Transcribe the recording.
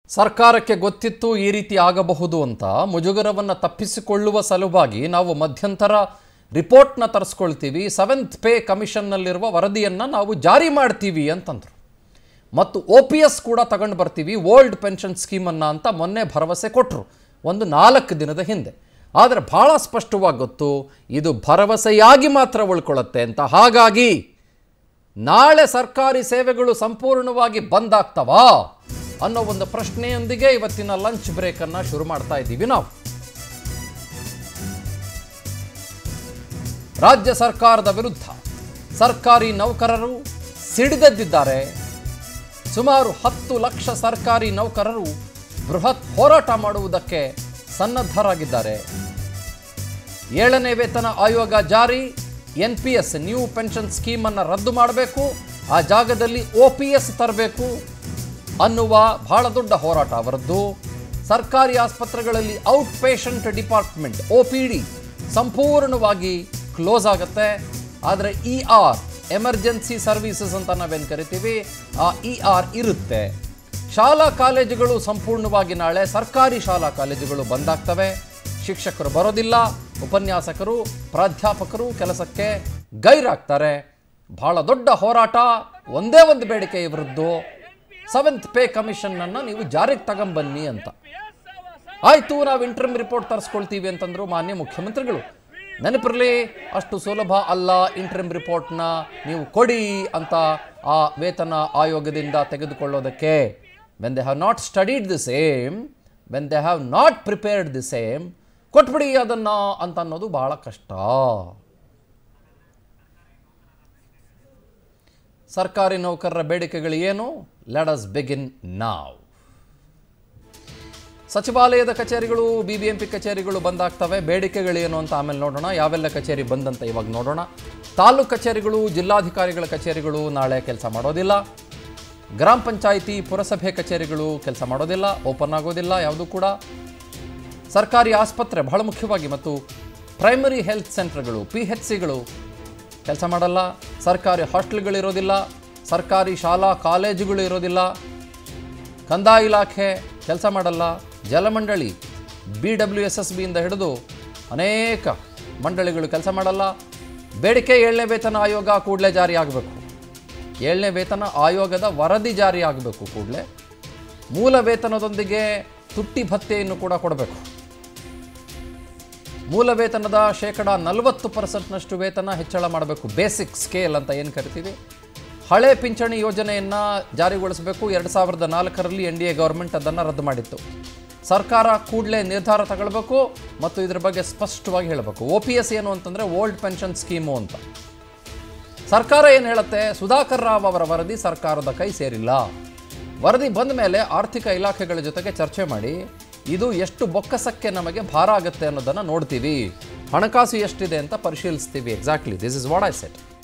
ಸರ್ಕಾರಕ್ಕೆ ಗೊತ್ತಿತ್ತು ಈ ರೀತಿ ಆಗಬಹುದು ಅಂತ ಮುಜುಗರವನ್ನು ತಪ್ಪಿಸಿಕೊಳ್ಳುವ ಸಲುವಾಗಿ ನಾವು ಮಧ್ಯಂತರ ರಿಪೋರ್ಟ್ನ ತರಿಸ್ಕೊಳ್ತೀವಿ ಸೆವೆಂತ್ ಪೇ ಕಮಿಷನ್ನಲ್ಲಿರುವ ವರದಿಯನ್ನು ನಾವು ಜಾರಿ ಮಾಡ್ತೀವಿ ಅಂತಂದರು ಮತ್ತು ಒ ಪಿ ಎಸ್ ಕೂಡ ತಗೊಂಡು ಬರ್ತೀವಿ ಓಲ್ಡ್ ಪೆನ್ಷನ್ ಸ್ಕೀಮನ್ನು ಅಂತ ಮೊನ್ನೆ ಭರವಸೆ ಕೊಟ್ಟರು ಒಂದು ನಾಲ್ಕು ದಿನದ ಹಿಂದೆ ಆದರೆ ಭಾಳ ಸ್ಪಷ್ಟವಾಗಿ ಗೊತ್ತು ಇದು ಭರವಸೆಯಾಗಿ ಮಾತ್ರ ಉಳ್ಕೊಳ್ಳುತ್ತೆ ಅಂತ ಹಾಗಾಗಿ ನಾಳೆ ಸರ್ಕಾರಿ ಸೇವೆಗಳು ಸಂಪೂರ್ಣವಾಗಿ ಬಂದ್ ಆಗ್ತವಾ ಅನ್ನೋ ಒಂದು ಪ್ರಶ್ನೆಯೊಂದಿಗೆ ಇವತ್ತಿನ ಲಂಚ್ ಬ್ರೇಕನ್ನು ಶುರು ಮಾಡ್ತಾ ಇದ್ದೀವಿ ನಾವು ರಾಜ್ಯ ಸರ್ಕಾರದ ವಿರುದ್ಧ ಸರ್ಕಾರಿ ನೌಕರರು ಸಿಡಿದೆದ್ದಿದ್ದಾರೆ ಸುಮಾರು ಹತ್ತು ಲಕ್ಷ ಸರ್ಕಾರಿ ನೌಕರರು ಬೃಹತ್ ಹೋರಾಟ ಮಾಡುವುದಕ್ಕೆ ಸನ್ನದ್ಧರಾಗಿದ್ದಾರೆ ಏಳನೇ ವೇತನ ಆಯೋಗ ಜಾರಿ N P S new pension ಸ್ಕೀಮನ್ನು ರದ್ದು ಮಾಡಬೇಕು ಆ ಜಾಗದಲ್ಲಿ ಒ ಪಿ ಎಸ್ ತರಬೇಕು ಅನ್ನುವ ಬಹಳ ದೊಡ್ಡ ಹೋರಾಟ ಅವರದ್ದು ಸರ್ಕಾರಿ ಆಸ್ಪತ್ರೆಗಳಲ್ಲಿ out patient department O P D ಸಂಪೂರ್ಣವಾಗಿ ಕ್ಲೋಸ್ ಆಗುತ್ತೆ ಆದರೆ ಇ ಆರ್ ಎಮರ್ಜೆನ್ಸಿ ಸರ್ವಿಸಸ್ ಅಂತ ನಾವೇನು ಕರಿತೀವಿ ಆ ಇ ಆರ್ ಇರುತ್ತೆ ಶಾಲಾ ಕಾಲೇಜುಗಳು ಸಂಪೂರ್ಣವಾಗಿ ನಾಳೆ ಸರ್ಕಾರಿ ಶಾಲಾ ಕಾಲೇಜುಗಳು ಬಂದಾಗ್ತವೆ ಶಿಕ್ಷಕರು ಬರೋದಿಲ್ಲ ಉಪನ್ಯಾಸಕರು ಪ್ರಾಧ್ಯಾಪಕರು ಕೆಲಸಕ್ಕೆ ಗೈರಾಗ್ತಾರೆ ಬಹಳ ದೊಡ್ಡ ಹೋರಾಟ ಒಂದೇ ಒಂದು ಬೇಡಿಕೆ ಇವರದ್ದು ಸೆವೆಂತ್ ಪೇ ಕಮಿಷನ್ನನ್ನು ನೀವು ಜಾರಿಗೆ ತಗೊಂಬನ್ನಿ ಅಂತ ಆಯಿತು ನಾವು ಇಂಟ್ರಮ್ ರಿಪೋರ್ಟ್ ತರಿಸ್ಕೊಳ್ತೀವಿ ಅಂತಂದ್ರು ಮಾನ್ಯ ಮುಖ್ಯಮಂತ್ರಿಗಳು ನೆನಪಿರಲಿ ಅಷ್ಟು ಸುಲಭ ಅಲ್ಲ ಇಂಟ್ರಮ್ ರಿಪೋರ್ಟ್ನ ನೀವು ಕೊಡಿ ಅಂತ ಆ ವೇತನ ಆಯೋಗದಿಂದ ತೆಗೆದುಕೊಳ್ಳೋದಕ್ಕೆ when they have not studied the same when they have not prepared the same ಕೊಟ್ಬಿಡಿ ಅದನ್ನು ಅಂತ ಅನ್ನೋದು ಬಹಳ ಕಷ್ಟ ಸರ್ಕಾರಿ ನೌಕರರ ಬೇಡಿಕೆಗಳು ಏನು ಲೆಟ್ ಅಸ್ ಬಿಗಿನ್ ನಾವ್ ಸಚಿವಾಲಯದ ಕಚೇರಿಗಳು ಬಿ ಬಿ ಎಂ ಪಿ ಕಚೇರಿಗಳು ಬಂದಾಗ್ತವೆ ಬೇಡಿಕೆಗಳೇನು ಅಂತ ಆಮೇಲೆ ನೋಡೋಣ ಯಾವೆಲ್ಲ ಕಚೇರಿ ಬಂದಂತ ಇವಾಗ ನೋಡೋಣ ತಾಲೂಕು ಕಚೇರಿಗಳು ಜಿಲ್ಲಾಧಿಕಾರಿಗಳ ಕಚೇರಿಗಳು ನಾಳೆ ಕೆಲಸ ಮಾಡೋದಿಲ್ಲ ಗ್ರಾಮ ಪಂಚಾಯಿತಿ ಪುರಸಭೆ ಕಚೇರಿಗಳು ಕೆಲಸ ಮಾಡೋದಿಲ್ಲ ಓಪನ್ ಆಗೋದಿಲ್ಲ ಯಾವುದು ಕೂಡ ಸರ್ಕಾರಿ ಆಸ್ಪತ್ರೆ ಬಹಳ ಮುಖ್ಯವಾಗಿ ಮತ್ತು ಪ್ರೈಮರಿ ಹೆಲ್ತ್ ಸೆಂಟರ್ಗಳು ಪಿ ಎಚ್ ಸಿಗಳು ಕೆಲಸ ಮಾಡಲ್ಲ ಸರ್ಕಾರಿ ಹಾಸ್ಟೆಲ್ಗಳಿರೋದಿಲ್ಲ ಸರ್ಕಾರಿ ಶಾಲಾ ಕಾಲೇಜುಗಳು ಇರೋದಿಲ್ಲ ಕಂದಾಯ ಇಲಾಖೆ ಕೆಲಸ ಮಾಡಲ್ಲ ಜಲಮಂಡಳಿ ಬಿ ಡಬ್ಲ್ಯೂ ಎಸ್ ಎಸ್ ಬಿಯಿಂದ ಹಿಡಿದು ಅನೇಕ ಮಂಡಳಿಗಳು ಕೆಲಸ ಮಾಡಲ್ಲ ಬೇಡಿಕೆ ಏಳನೇ ವೇತನ ಆಯೋಗ ಕೂಡಲೇ ಜಾರಿ ಆಗಬೇಕು ಏಳನೇ ವೇತನ ಆಯೋಗದ ವರದಿ ಜಾರಿ ಆಗಬೇಕು ಕೂಡಲೇ ಮೂಲ ವೇತನದೊಂದಿಗೆ ತುಟ್ಟಿ ಭತ್ಯೆಯನ್ನು ಕೂಡ ಕೊಡಬೇಕು ಮೂಲ ವೇತನದ ಶೇಕಡ ನಲವತ್ತು ಪರ್ಸೆಂಟ್ನಷ್ಟು ವೇತನ ಹೆಚ್ಚಳ ಮಾಡಬೇಕು ಬೇಸಿಕ್ ಸ್ಕೇಲ್ ಅಂತ ಏನು ಕರಿತೀವಿ ಹಳೆ ಪಿಂಚಣಿ ಯೋಜನೆಯನ್ನು ಜಾರಿಗೊಳಿಸಬೇಕು ಎರಡು ಸಾವಿರದ ನಾಲ್ಕರಲ್ಲಿ ಎನ್ ಡಿ ಎ ಗೌರ್ಮೆಂಟ್ ಅದನ್ನು ರದ್ದು ಮಾಡಿತ್ತು ಸರ್ಕಾರ ಕೂಡಲೇ ನಿರ್ಧಾರ ತಗೊಳ್ಬೇಕು ಮತ್ತು ಇದರ ಬಗ್ಗೆ ಸ್ಪಷ್ಟವಾಗಿ ಹೇಳಬೇಕು ಒ ಪಿ ಎಸ್ ಏನು ಅಂತಂದರೆ ಓಲ್ಡ್ ಪೆನ್ಷನ್ ಸ್ಕೀಮು ಅಂತ ಸರ್ಕಾರ ಏನು ಹೇಳುತ್ತೆ ಸುಧಾಕರ್ ರಾವ್ ಅವರ ವರದಿ ಸರ್ಕಾರದ ಕೈ ಸೇರಿಲ್ಲ ವರದಿ ಬಂದ ಮೇಲೆ ಆರ್ಥಿಕ ಇಲಾಖೆಗಳ ಜೊತೆಗೆ ಚರ್ಚೆ ಮಾಡಿ ಇದು ಎಷ್ಟು ಬೊಕ್ಕಸಕ್ಕೆ ನಮಗೆ ಭಾರ ಆಗುತ್ತೆ ಅನ್ನೋದನ್ನು ನೋಡ್ತೀವಿ ಹಣಕಾಸು ಎಷ್ಟಿದೆ ಅಂತ ಪರಿಶೀಲಿಸ್ತೀವಿ exactly this is what I set